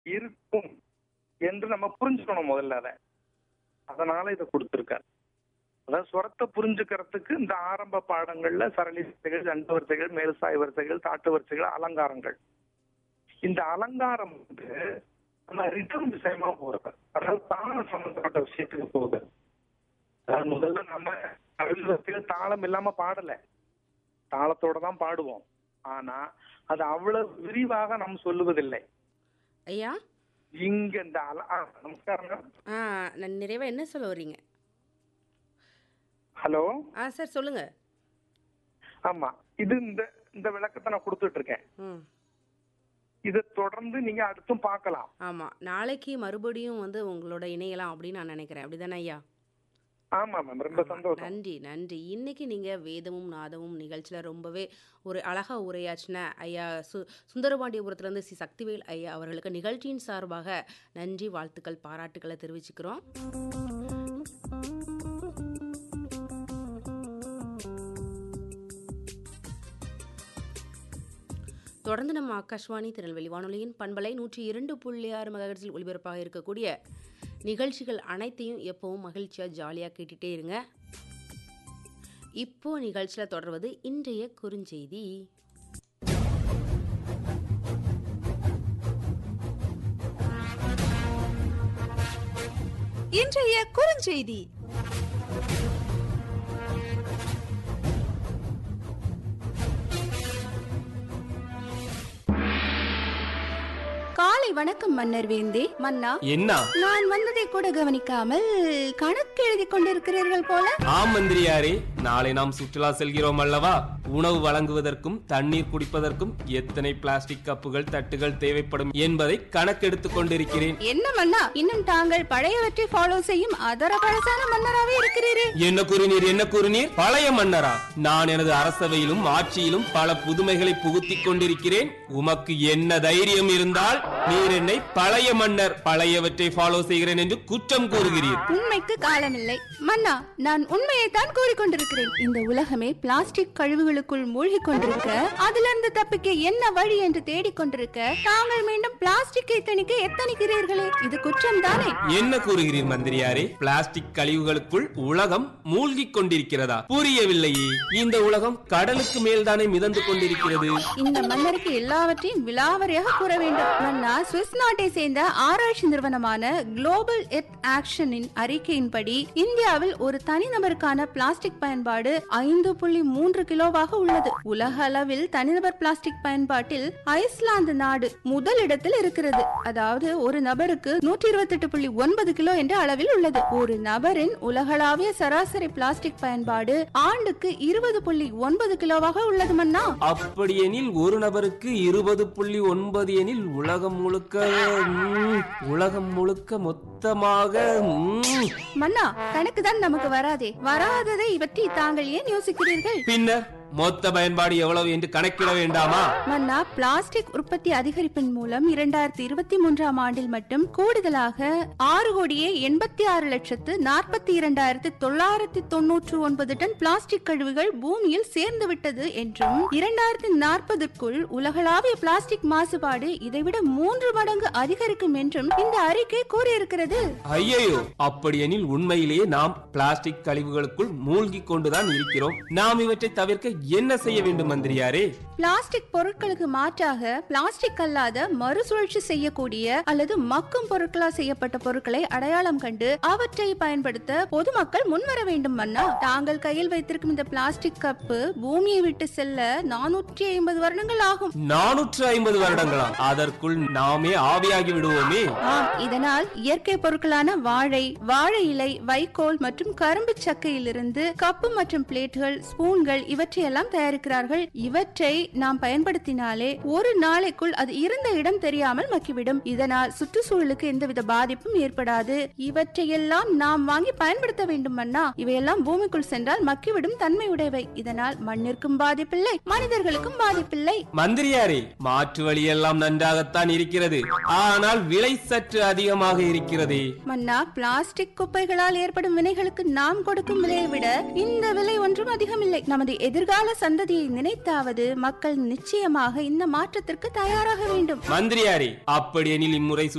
இருக்கும் என்று நம்ம புரிஞ்சுக்கணும் முதல்ல அதை அதனால இதை கொடுத்திருக்காரு அதாவது சுரத்தை புரிஞ்சுக்கிறதுக்கு இந்த ஆரம்ப பாடங்கள்ல சரளி வரிசைகள் தண்டு வரிசைகள் மேல்சாய் வரிசைகள் தாட்டு வரிசைகள் அலங்காரங்கள் இந்த அலங்காரம் வந்து நம்ம ரிட்டம் விஷயமா போறது அதாவது தாளம் சம்பந்தப்பட்ட விஷயத்துக்கு போகுது அதாவது முதல்ல நம்ம தமிழ் வரிசைகள் தாளம் இல்லாம பாடல தாளத்தோட தான் பாடுவோம் ஆனா அது அவ்வளவு விரிவாக நாம் சொல்லுவதில்லை ஐயா இங்க இந்த அல ஆ, நமஸ்காரங்க ஆ நான் நிறைவா என்ன சொல்ல வர்றீங்க ஹலோ ஆ சார் சொல்லுங்க ஆமா இது இந்த இந்த விளக்கத்தை நான் கொடுத்துட்டு இருக்கேன் ம் இதை தொடர்ந்து நீங்க அடுத்தும் பார்க்கலாம் ஆமாம் நாளைக்கு மறுபடியும் வந்து உங்களோட இணையலாம் அப்படின்னு நான் நினைக்கிறேன் அப்படிதானே ஐயா ஆமா மேம் ரொம்ப ஆமா, சந்தோஷம் நன்றி நன்றி இன்னைக்கு நீங்க வேதமும் நாதமும் நிகழ்ச்சியில ரொம்பவே ஒரு அழகா உரையாற்றின ஐயா சு சுந்தரபாண்டியபுரத்துலேருந்து சி சக்திவேல் ஐயா அவர்களுக்கு நிகழ்ச்சியின் சார்பாக நன்றி வாழ்த்துக்கள் பாராட்டுக்களை தெரிவிச்சுக்கிறோம் தொடர்ந்து நம்ம ஆகாஷ்வாணி திருநெல்வேலி வானொலியின் பண்பலை நூற்றி இரண்டு புள்ளி ஆறு மெகாஹெர்ட்ஸில் ஒளிபரப்பாக இருக்கக்கூடிய நிகழ்ச்சிகள் அனைத்தையும் எப்பவும் மகிழ்ச்சியாக ஜாலியாக கேட்டுட்டே இருங்க இப்போ நிகழ்ச்சியில் தொடர்வது இன்றைய குறுஞ்செய்தி இன்றைய குறுஞ்செய்தி காலை வணக்கம் மன்னர் வேந்தே மன்னா என்ன நான் வந்ததை கூட கவனிக்காமல் கணக்கு எழுதி கொண்டிருக்கிறீர்கள் போல ஆம் மந்திரியாரே நாளை நாம் சுற்றுலா செல்கிறோம் அல்லவா உணவு வழங்குவதற்கும் தண்ணீர் குடிப்பதற்கும் எத்தனை பிளாஸ்டிக் கப்புகள் தட்டுகள் தேவைப்படும் என்பதை கணக்கெடுத்துக் கொண்டிருக்கிறேன் என்ன மன்னா இன்னும் தாங்கள் பழையவற்றை ஃபாலோ செய்யும் அதர பழசான மன்னராகவே இருக்கிறீரே என்ன கூறினீர் என்ன கூறினீர் பழைய மன்னரா நான் எனது அரசவையிலும் ஆட்சியிலும் பல புதுமைகளை புகுத்திக் கொண்டிருக்கிறேன் உமக்கு என்ன தைரியம் இருந்தால் நீர் என்னை பழைய மன்னர் பழையவற்றை ஃபாலோ செய்கிறேன் என்று குற்றம் கூறுகிறீர் உண்மைக்கு காலமில்லை மன்னா நான் உண்மையைத்தான் கூறிக்கொண்டிருக்கிறேன் இந்த உலகமே பிளாஸ்டிக் கழிவுகளுக்குள் மூழ்கிக் கொண்டிருக்க அதிலிருந்து தப்பிக்க என்ன வழி என்று தேடிக் கொண்டிருக்க தாங்கள் மீண்டும் பிளாஸ்டிக்கை திணிக்க எத்தனிக்கிறீர்களே இது குற்றம் தானே என்ன கூறுகிறீர் மந்திரியாரே பிளாஸ்டிக் கழிவுகளுக்குள் உலகம் மூழ்கிக் கொண்டிருக்கிறதா புரியவில்லையே இந்த உலகம் கடலுக்கு மேல்தானே மிதந்து கொண்டிருக்கிறது இந்த மன்னருக்கு எல்லாவற்றையும் விலாவரியாக கூற வேண்டும் மன்னா சுவிஸ் நாட்டை சேர்ந்த ஆராய்ச்சி நிறுவனமான குளோபல் எர்த் ஆக்ஷனின் அறிக்கையின்படி இந்தியாவில் ஒரு தனிநபருக்கான பிளாஸ்டிக் பயன்பாடு ஐந்து புள்ளி மூன்று கிலோவாக உள்ளது உலக அளவில் தனிநபர் பிளாஸ்டிக் பயன்பாட்டில் ஐஸ்லாந்து நாடு முதலிடத்தில் இருக்கிறது அதாவது ஒரு நபருக்கு நூற்றி இருபத்தி எட்டு புள்ளி ஒன்பது கிலோ என்ற அளவில் உள்ளது ஒரு நபரின் உலகளாவிய சராசரி பிளாஸ்டிக் பயன்பாடு ஆண்டுக்கு இருபது புள்ளி ஒன்பது கிலோவாக உள்ளது மன்னா அப்படியெனில் ஒரு நபருக்கு இருபது புள்ளி ஒன்பது எனில் உலகம் முழுக்க ம், உலகம் முழுக்க மொத்தமாக ம், மன்னா கணக்கு தான் நமக்கு வராதே வராததை பற்றி தாங்கள் ஏன் யோசிக்கிறீர்கள் பின்னர் மொத்த பயன்பாடு எவ்வளவு என்று கணக்கிட வேண்டாமா மன்னா பிளாஸ்டிக் உற்பத்தி அதிகரிப்பின் மூலம் இரண்டாயிரத்தி இருபத்தி மூன்றாம் ஆண்டில் மட்டும் கூடுதலாக ஆறு கோடியே எண்பத்தி ஆறு லட்சத்து நாற்பத்தி இரண்டாயிரத்து தொள்ளாயிரத்தி தொன்னூற்று ஒன்பது டன் பிளாஸ்டிக் கழிவுகள் பூமியில் சேர்ந்து விட்டது என்றும் இரண்டாயிரத்தி நாற்பதுக்குள் உலகளாவிய பிளாஸ்டிக் மாசுபாடு இதைவிட மூன்று மடங்கு அதிகரிக்கும் என்றும் இந்த அறிக்கை கூறியிருக்கிறது ஐயையோ அப்படியெனில் உண்மையிலேயே நாம் பிளாஸ்டிக் கழிவுகளுக்குள் மூழ்கிக் கொண்டுதான் இருக்கிறோம் நாம் இவற்றை தவிர்க்க என்ன செய்ய வேண்டும் மந்திரியாரே பிளாஸ்டிக் பொருட்களுக்கு மாற்றாக பிளாஸ்டிக் அல்லாத மறுசுழற்சி செய்யக்கூடிய அல்லது மக்கும் பொருட்களால் செய்யப்பட்ட பொருட்களை அடையாளம் கண்டு அவற்றை பயன்படுத்த பொதுமக்கள் முன்வர வேண்டும் மன்னா தாங்கள் கையில் வைத்திருக்கும் இந்த பிளாஸ்டிக் கப்பு பூமியை விட்டு செல்ல நானூற்றி ஐம்பது வருடங்கள் ஆகும் நானூற்று ஐம்பது வருடங்களா அதற்குள் நாமே ஆவியாகி விடுவோமே ஆம் இதனால் இயற்கை பொருட்களான வாழை வாழை இலை வைக்கோல் மற்றும் கரும்பு சக்கையிலிருந்து கப்பு மற்றும் பிளேட்டுகள் ஸ்பூன்கள் இவற்றையெல்லாம் தயாரிக்கிறார்கள் இவற்றை நாம் பயன்படுத்தினாலே ஒரு நாளைக்குள் அது இருந்த இடம் தெரியாமல் மக்கிவிடும் இதனால் சுற்றுச்சூழலுக்கு எந்தவித பாதிப்பும் ஏற்படாது இவற்றையெல்லாம் நாம் வாங்கி பயன்படுத்த வேண்டும் அண்ணா இவையெல்லாம் பூமிக்குள் சென்றால் மக்கிவிடும் தன்மையுடையவை இதனால் மண்ணிற்கும் பாதிப்பில்லை மனிதர்களுக்கும் பாதிப்பில்லை மந்திரியாரே மாற்று வழியெல்லாம் நன்றாகத்தான் இருக்கிறது ஆனால் விலை சற்று அதிகமாக இருக்கிறதே மன்னா பிளாஸ்டிக் குப்பைகளால் ஏற்படும் வினைகளுக்கு நாம் கொடுக்கும் விலையை விட இந்த விலை ஒன்றும் அதிகமில்லை நமது எதிர்கால சந்ததியை நினைத்தாவது மக்கள் நிச்சயமாக இந்த மாற்றத்திற்கு தயாராக வேண்டும் மந்திரியாரே அப்படியெனில் இம்முறை